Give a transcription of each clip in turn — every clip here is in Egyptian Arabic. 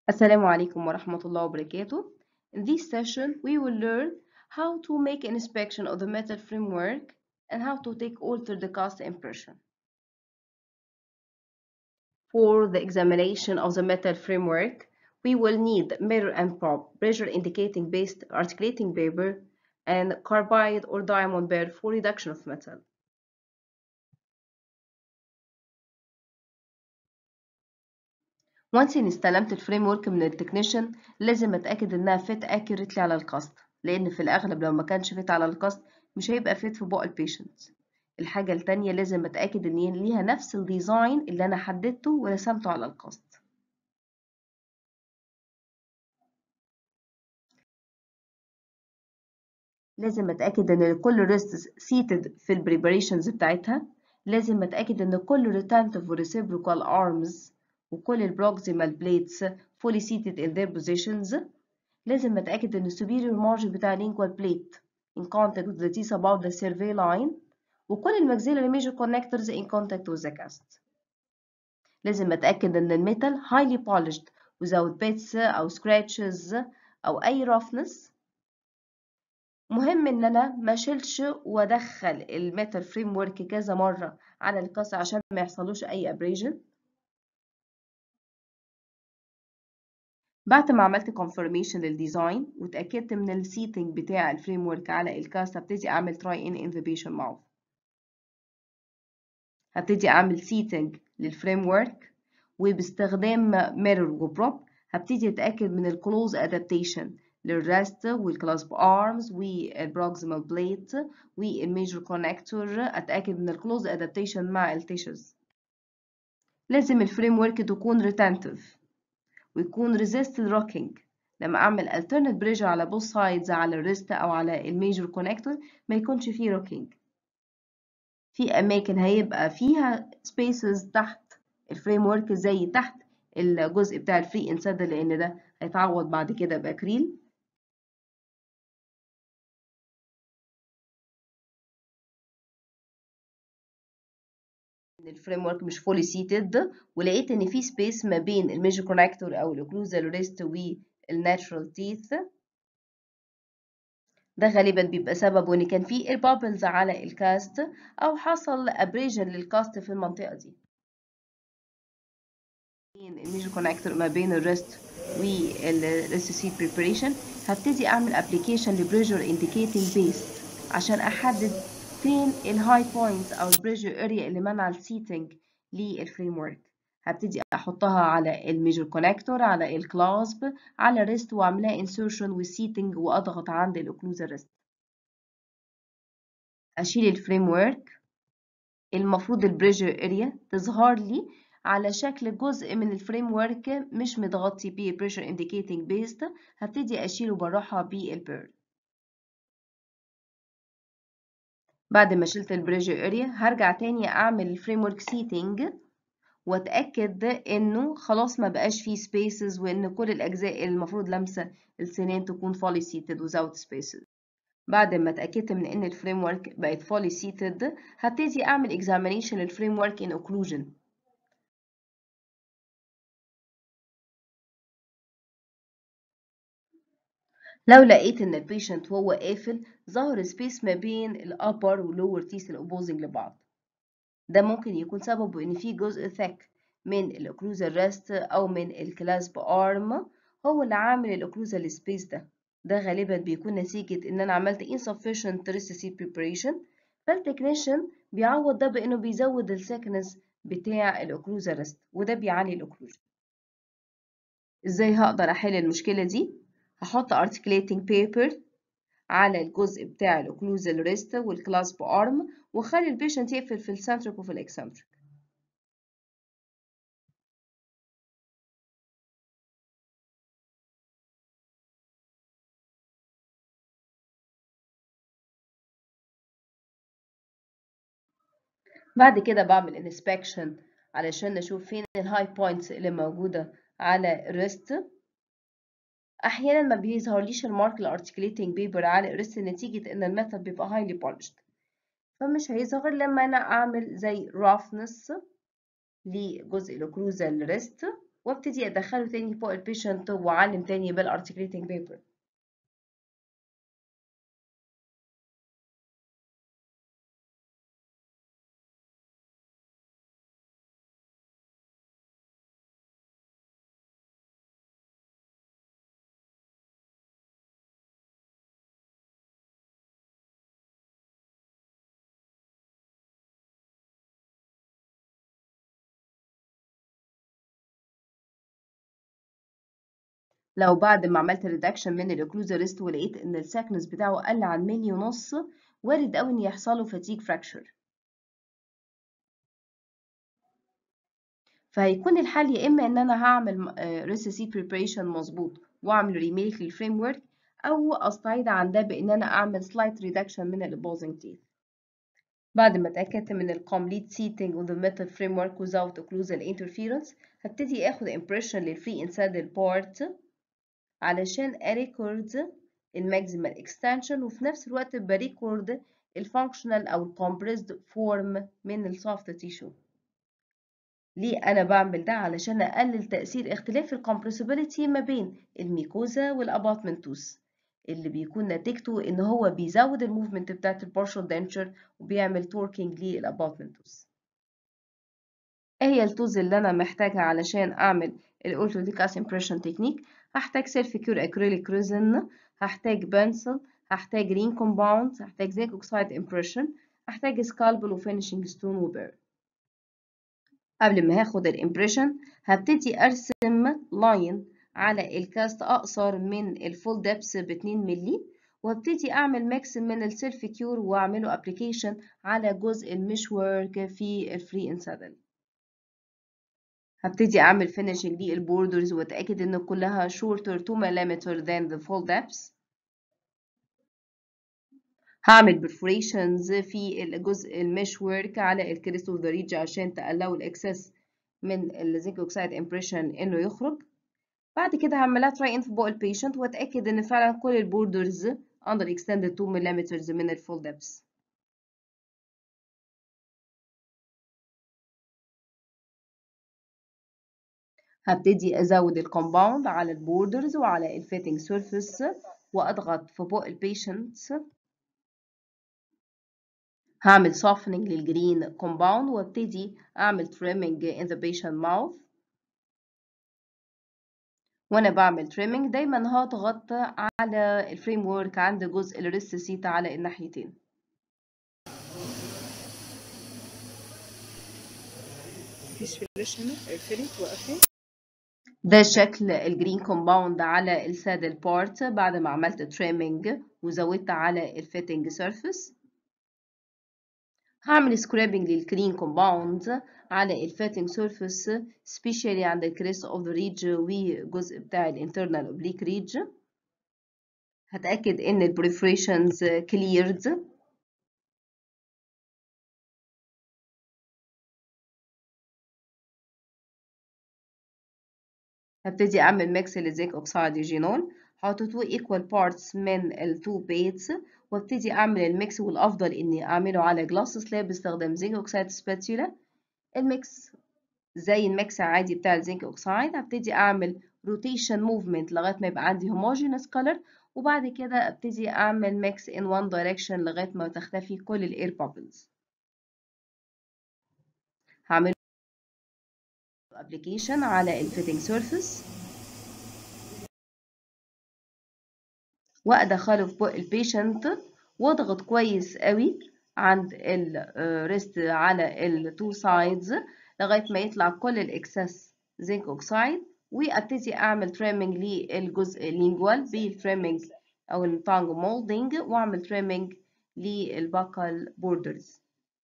Assalamu alaikum wa rahmatullahi wa barakatuh. In this session, we will learn how to make an inspection of the metal framework and how to take alter the cast impression. For the examination of the metal framework, we will need mirror and probe, pressure indicating based articulating paper, and carbide or diamond bar for reduction of metal. وانس اني استلمت الفريم ورك من التكنيشن لازم اتاكد انها فيت اكيوريتلي على الكاست لان في الاغلب لو ما كانش فيت على الكاست مش هيبقى فيت في بق البيشنت الحاجه التانية لازم اتاكد ان ليها نفس الديزاين اللي انا حددته ورسمته على الكاست لازم اتاكد ان كل ريستس سيتد في البريباريشنز بتاعتها لازم اتاكد ان كل ريتانتيف وريسيبروكال ارمز وكل البروكسيمال بليتس fully seated in their positions لازم اتاكد ان السوبيريور مارجن بتاع lingual plate in contact with the teeth above the survey line وكل الماكسيلاري major connectors in contact with the cast لازم اتاكد ان الميتال highly polished without bits او scratches او اي roughness مهم ان انا ما اشيلش وادخل الميتال فريم ورك كذا مره على الكاس عشان ما يحصلوش اي ابريجن بعد ما عملت confirmation للديزاين واتأكدت من السيتنج بتاع الفريم ورك على الكاست هبتدي أعمل try in in the patient mouth هبتدي أعمل سيتنج للفريم ورك وباستخدام ميرور وبروب هبتدي أتأكد من الكلوز adaptation للرست والكلاسب arms والبروكسيمال بليت والميجر كونكتور أتأكد من الكلوز adaptation مع التيشوز لازم الفريم ورك تكون ريتنتيف ويكون resist الروكينج لما اعمل alternate pressure على both sides على الريست او على الميجر كونكتور ما يكونش فيه روكينج في اماكن هيبقى فيها spaces تحت الفريم ورك زي تحت الجزء بتاع الفري انسد لان ده هيتعوض بعد كده باكريل ان الفريم ورك مش فولي سيتد ولقيت ان في سبيس ما بين الميجر كونكتور او الاوكلوزال ريست والناتشرال تيث ده غالبا بيبقى سببه ان كان في البابلز على الكاست او حصل ابريجن للكاست في المنطقه دي بين الميجر كونكتور ما بين الريست والريست سيت بريبريشن هبتدي اعمل ابلكيشن لبريشر انديكيتنج بيس عشان احدد فين الهاي بوينتس او البريشر اريا اللي منع السيتنج للفريم ورك هبتدي احطها على الميجر كونكتور على الكلاسب على الريست واعملها انسيرشن والسيتنج واضغط عند الاوكلوزال ريست اشيل الفريم ورك المفروض البريشر اريا تظهر لي على شكل جزء من الفريم ورك مش متغطي بيه بريشر انديكيتنج بيست هبتدي اشيله بالراحه بالبيرل بعد ما شلت البريشر اريا هرجع تاني اعمل الفريم ورك سيتنج واتاكد انه خلاص ما بقاش فيه سبيسز وان كل الاجزاء اللي المفروض لامسه السنان تكون فولي سيتد without سبيسز بعد ما اتاكدت من ان الفريم ورك بقت فولي سيتد هبتدي اعمل اكزامينيشن للفريم ورك ان اوكلوجن لو لقيت ان البيشنت وهو قافل ظهر سبيس ما بين الابر واللور تيس الاوبوزنج لبعض ده ممكن يكون سببه ان في جزء ثك من الاوكلوزال ريست او من الكلاسب ارم هو اللي عامل الاوكلوزال سبيس ده ده غالبا بيكون نتيجة ان انا عملت insufficient rest seat preparation فالتكنيشن بيعوض ده بانه بيزود السكنس بتاع الاوكلوزال ريست وده بيعلي الاوكلوجن ازاي هقدر احل المشكلة دي هحط articulating paper على الجزء بتاع الاوكلوزال ريست والكلاسب ارم واخلي البيشنت يقفل في السنتريك وفي الاكسنتريك بعد كده بعمل انسبكشن علشان نشوف فين الهاي بوينتس اللي موجودة على الريست احيانا ما بيظهرليش المارك الارتكليتنج بيبر على الريست نتيجة ان الميثود بيبقى هايلي بولشد فمش هيظهر لما انا اعمل زي roughness لجزء الاوكلوزال ريست وابتدي ادخله تاني فوق البيشنت واعلم تاني بالارتكليتنج بيبر لو بعد ما عملت ريدكشن من الاوكلوزال ريست ولقيت ان الساكنس بتاعه قل عن ملي ونص وارد قوي ان يحصل له فاتيج فراكشر فهيكون الحل يا اما ان انا هعمل ريسيسي بريبريشن مظبوط واعمل ريميك للفريم ورك او استعيد عن ده بان انا اعمل سلايت ريدكشن من البوزنج تيث بعد ما اتاكدت من الكومبليت سيتنج of the metal framework without occlusal interference هبتدي اخد impression للفري انسادل بارت علشان اريكورد الماكسيمال اكستنشن وفي نفس الوقت بريكورد الفانكشنال او الكومبريسد فورم من السوفت تيشو ليه انا بعمل ده علشان اقلل تاثير اختلاف الكومبريسيبيليتي ما بين الميكوزا والاباتمنت توث اللي بيكون نتيجته ان هو بيزود الموفمنت بتاعت البارشال دنتشر وبيعمل توركينج للاباتمنت توث ايه هي التوز اللي انا محتاجها علشان اعمل الاورثوديكاس امبريشن تكنيك هحتاج سيلف كيور اكريليك ريزن هحتاج بنسل هحتاج رين كومباوند هحتاج زينك اوكسايد امبريشن هحتاج سكالبل وفينيشنج ستون وبير قبل ما هاخد الامبريشن هبتدي ارسم لاين على الكاست اقصر من الفول دبس ب 2 مللي وابتدي اعمل ميكس من السيلف كيور واعمله ابلكيشن على جزء المش ورك في الفري انسادل هبتدي اعمل فينيشنج للبوردرز واتاكد ان كلها shorter 2 mm than the full depths هعمل perforations في الجزء المش ورك على الكريست اوف ذا ريدج عشان تقللوا الاكسس من الزنك اوكسايد امبريشن انه يخرج بعد كده هعملها تراي ان في بق البيشنت واتاكد ان فعلا كل البوردرز under extended 2 mm من الفول depths هبتدي ازود الكومباوند على البوردرز وعلى الفيتنج سيرفيس واضغط في بق البيشنت هعمل softening للجرين كومباوند وابتدي اعمل trimming in the patient mouth وانا بعمل trimming دايما هضغط على الفريم ورك عند جزء الريست سيت على الناحيتين مفيش فلاش هنا اقفلي توقفي ده شكل الجرين كومباوند على السادل بارت بعد ما عملت تريمينج وزودت على الفيتنج سيرفيس هعمل سكرابنج للجرين كومباوند على الفيتنج سيرفيس سبيشالي عند الكريست اوف ذا ريدج وجزء بتاع الانترنال اوبليك ريدج هتاكد ان البريفريشنز كليرد هبتدي اعمل ميكس للزيك اوكسيد جينول حاطط تو ايكوال بارتس من التو بيتس وابتدي اعمل الميكس والافضل اني اعمله على جلاس سلاب باستخدام زنك اوكسيد سباتولا الميكس زي الميكس العادي بتاع الزنك اوكسيد هبتدي اعمل روتيشن موفمنت لغايه ما يبقى عندي هوموجينس كولر وبعد كده ابتدي اعمل ميكس ان وان دايركشن لغايه ما تختفي كل الاير بابلز هعمل ابلكيشن على الفيتنج سيرفيس وادخله في بق البيشنت واضغط كويس قوي عند الريست على التو سايدز لغايه ما يطلع كل الاكسس زنك اوكسايد وابتدي اعمل تريمنج للجزء اللينجوال بالتريمنج او التانج مولدنج واعمل تريمنج للباكال بوردرز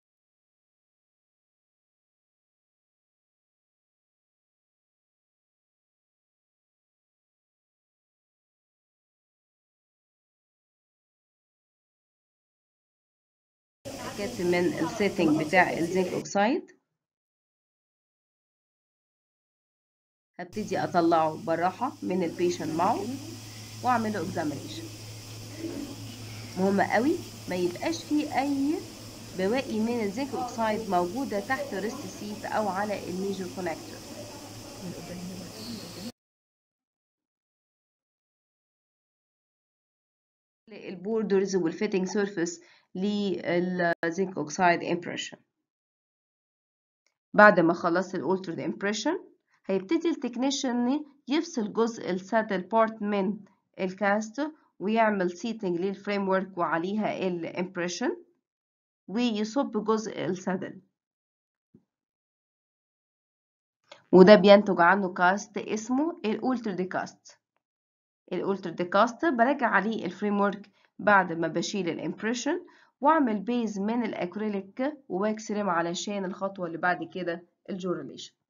اتأكدت من السيتنج بتاع الزنك اوكسايد هبتدي اطلعه بالراحة من البيشنت ماوث واعمله اكزامينيشن مهم قوي ما يبقاش فيه اي بواقي من الزنك اوكسايد موجودة تحت ريست سيت او على الميجر كونكتور من قدام هنا بس البوردرز والفيتنج سيرفيس للزنك اوكسايد امبريشن بعد ما خلص الالترد امبريشن هيبتدي التكنيشن يفصل جزء السادل بارت من الكاست ويعمل سيتنج للفريم ورك وعليها الامبريشن ويصب جزء السادل وده بينتج عنه كاست اسمه الالترد كاست الالترد كاست برجع عليه الفريم ورك بعد ما بشيل الامبريشن واعمل بيز من الاكريليك وواكس ريم علشان الخطوه اللي بعد كده الجوراليشن